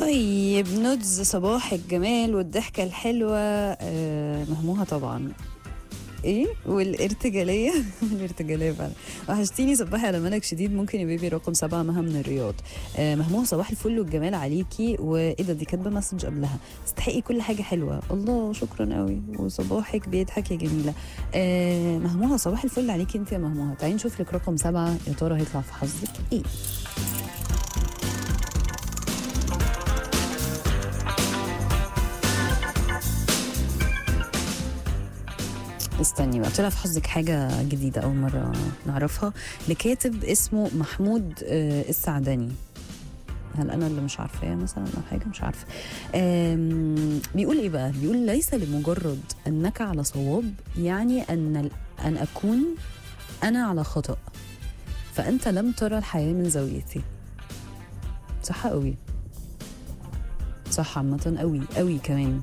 طيب نودز صباح الجمال والضحكة الحلوة آه، مهموها طبعا ايه والارتجالية الارتجالية فعلا وحشتيني صباحي على ملك شديد ممكن يا بيبي رقم سبعة مها من الرياض آه، مهموها صباح الفل والجمال عليكي وايه ده دي كاتبة مسج قبلها تستحقي كل حاجة حلوة الله شكرا قوي وصباحك بيضحك يا جميلة آه، مهموها صباح الفل عليكي انت يا مهموها تعالي نشوف لك رقم سبعة يا ترى هيطلع في حظك ايه استني بقى طلع في حظك حاجة جديدة أول مرة نعرفها لكاتب اسمه محمود آه، السعداني هل أنا اللي مش عارفاه مثلا أو حاجة مش عارفة آم، بيقول إيه بقى بيقول ليس لمجرد أنك على صواب يعني أن أن أكون أنا على خطأ فأنت لم ترى الحياة من زاويتي صح قوي صح عامة قوي قوي كمان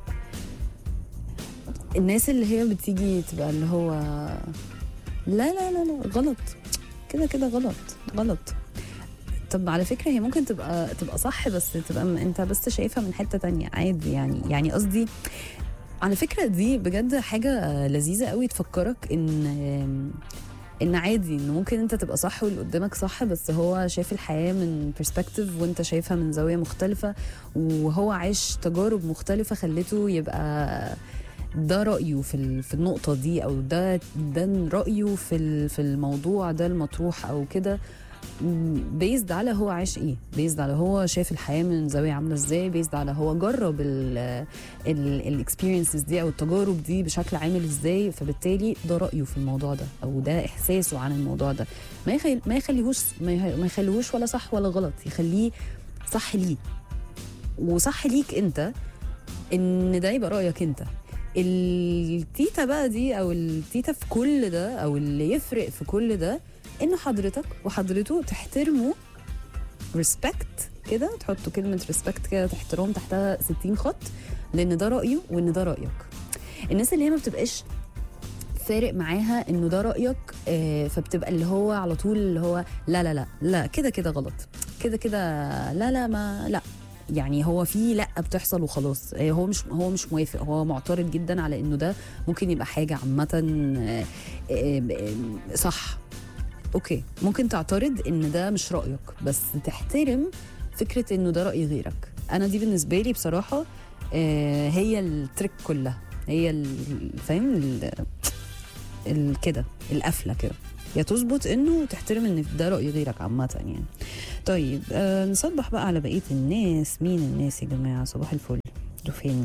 الناس اللي هي بتيجي تبقى اللي هو لا لا لا لا غلط كده كده غلط غلط طب على فكرة هي ممكن تبقى تبقى صح بس تبقى م- انت بس شايفها من حتة تانية عادي يعني يعني قصدي على فكرة دي بجد حاجة لذيذة قوي تفكرك ان ان عادي ان ممكن انت تبقى صح واللي قدامك صح بس هو شايف الحياة من برسبكتيف وانت شايفها من زاوية مختلفة وهو عايش تجارب مختلفة خلته يبقى ده رأيه في ال- في النقطة دي أو ده ده رأيه في ال- في الموضوع ده المطروح أو كده بيزد على هو عايش ايه بيزد على هو شايف الحياه من زاويه عامله ازاي بيزد على هو جرب الاكسبيرينسز دي او التجارب دي بشكل عامل ازاي فبالتالي ده رايه في الموضوع ده او ده احساسه عن الموضوع ده ما يخلي ما يخليهوش ما يخ- ما يخليهوش ولا صح ولا غلط يخليه صح ليه وصح ليك انت ان ده يبقى رايك انت التيتا بقى دي او التيتا في كل ده او اللي يفرق في كل ده ان حضرتك وحضرته تحترموا ريسبكت كده تحطوا كلمه ريسبكت كده تحترم تحتها 60 خط لان ده رايه وان ده رايك الناس اللي هي ما بتبقاش فارق معاها انه ده رايك آه، فبتبقى اللي هو على طول اللي هو لا لا لا لا كده كده غلط كده كده لا لا ما لا يعني هو في لا بتحصل وخلاص آه، هو مش هو مش موافق هو معترض جدا على انه ده ممكن يبقى حاجه عامه آه، آه، آه، صح اوكي ممكن تعترض ان ده مش رايك بس تحترم فكره انه ده راي غيرك انا دي بالنسبه لي بصراحه آه، هي التريك كلها هي ال- فاهم ال- ال- كده القفله كده يا تظبط انه تحترم ان ده راي غيرك عامه يعني طيب آه نصبح بقى على بقيه الناس مين الناس يا جماعه صباح الفل انتوا فين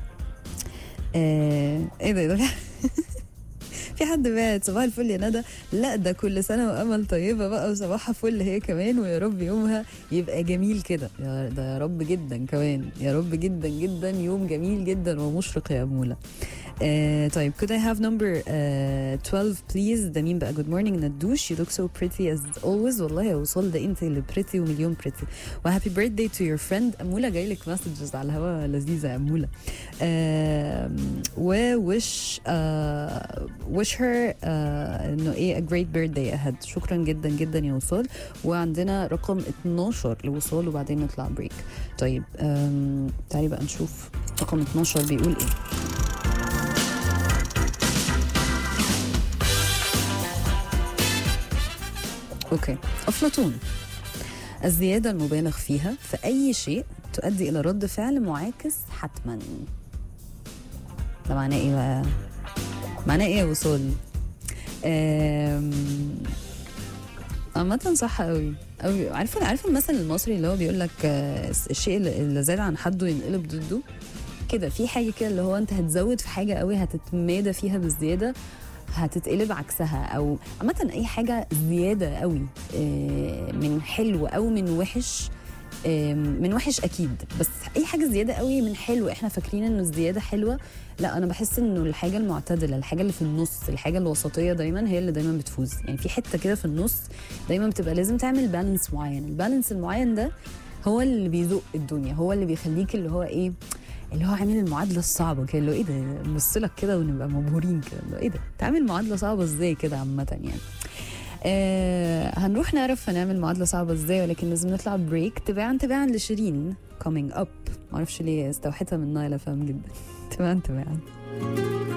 آه ايه ده إيه ده في حد بعت صباح الفل يا ندى لا ده كل سنه وامل طيبه بقى وصباحها فل هي كمان ويا رب يومها يبقى جميل كده يا ده يا رب جدا كمان يا رب جدا جدا يوم جميل جدا ومشرق يا اموله آه طيب could I have number آه 12 please ده مين بقى good morning ندوش you look so pretty as always والله يا وصال ده انت اللي pretty ومليون pretty و happy birthday to your friend أمولة جاي لك مسجز على الهوا لذيذة يا أمولة آم، و wish آه wish her آه انه ايه a great birthday ahead شكرا جدا جدا يا وصال وعندنا رقم 12 لوصال وبعدين نطلع بريك طيب آم، تعالي بقى نشوف رقم 12 بيقول ايه اوكي افلاطون الزياده المبالغ فيها في اي شيء تؤدي الى رد فعل معاكس حتما ده معناه ايه بقى معناه ايه يا وصول آم، عامة صح قوي قوي عارفه عارفه المثل المصري اللي هو بيقول لك آه، الشيء اللي اللي زاد عن حده ينقلب ضده كده في حاجه كده اللي هو انت هتزود في حاجه قوي هتتمادى فيها بالزياده هتتقلب عكسها او عامه اي حاجه زياده قوي آه، من حلو او من وحش آم، من وحش اكيد بس اي حاجه زياده قوي من حلو احنا فاكرين انه الزياده حلوه لا انا بحس انه الحاجه المعتدله الحاجه اللي في النص الحاجه الوسطيه دايما هي اللي دايما بتفوز يعني في حته كده في النص دايما بتبقى لازم تعمل بالانس معين البالانس المعين ده هو اللي بيزق الدنيا هو اللي بيخليك اللي هو ايه اللي هو عامل المعادله الصعبه كده اللي هو ايه ده نبص لك كده ونبقى مبهورين كده اللي هو ايه ده تعمل معادله صعبه ازاي كده عامه يعني آه هنروح نعرف هنعمل معادله صعبه ازاي ولكن لازم نطلع بريك تباعا تباعا لشيرين coming up معرفش ليه استوحيتها من نايل فام جدا تمام تمام